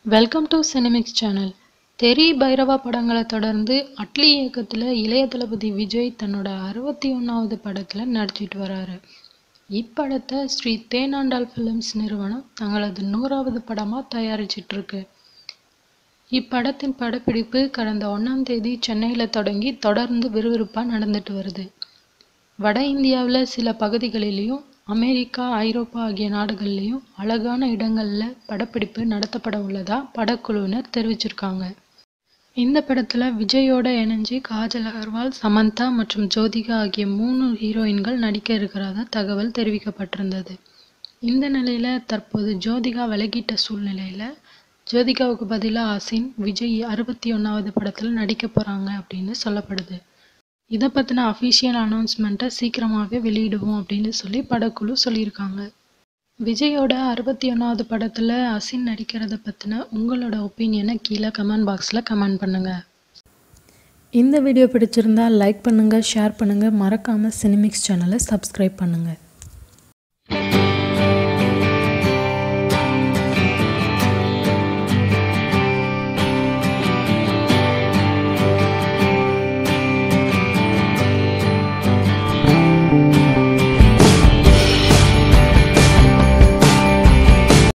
welcome to Cinemix channel தெரி பைரவா படங்களை தொடர்ந்து அட்லி இயக்கத்தில் இளைய தளபதி விஜய் தன்னோட அறுபத்தி ஒன்றாவது படத்தில் நடிச்சிட்டு வராரு இப்படத்தை ஸ்ரீ தேனாண்டாள் ஃபிலிம்ஸ் நிறுவனம் தங்களது நூறாவது படமாக தயாரிச்சிட்டு இருக்கு இப்படத்தின் படப்பிடிப்பு கடந்த ஒன்றாம் தேதி சென்னையில் தொடங்கி தொடர்ந்து விறுவிறுப்பாக நடந்துட்டு வருது வட இந்தியாவில் சில பகுதிகளிலையும் அமெரிக்கா ஐரோப்பா ஆகிய நாடுகள்லையும் அழகான இடங்களில் படப்பிடிப்பு நடத்தப்பட உள்ளதா படக்குழுவினர் தெரிவிச்சிருக்காங்க இந்த படத்தில் விஜயோட இணைஞ்சு காஜல் அகர்வால் சமந்தா மற்றும் ஜோதிகா ஆகிய மூணு ஹீரோயின்கள் நடிக்க இருக்கிறதா தகவல் தெரிவிக்கப்பட்டிருந்தது இந்த நிலையில் தற்போது ஜோதிகா விலகிட்ட சூழ்நிலையில் ஜோதிகாவுக்கு பதிலாக அசின் விஜய் அறுபத்தி ஒன்றாவது படத்தில் நடிக்க போகிறாங்க அப்படின்னு சொல்லப்படுது இதை பற்றின அஃபிஷியல் அனௌன்ஸ்மெண்ட்டை சீக்கிரமாகவே வெளியிடுவோம் அப்படின்னு சொல்லி படக்குழு சொல்லியிருக்காங்க விஜயோட அறுபத்தி ஒன்றாவது படத்தில் அசின் நடிக்கிறத பற்றின உங்களோட ஒப்பீனியனை கீழே கமெண்ட் பாக்ஸில் கமெண்ட் பண்ணுங்கள் இந்த வீடியோ பிடிச்சிருந்தா லைக் பண்ணுங்கள் ஷேர் பண்ணுங்கள் மறக்காமல் சினிமிக்ஸ் சேனலை சப்ஸ்கிரைப் பண்ணுங்கள்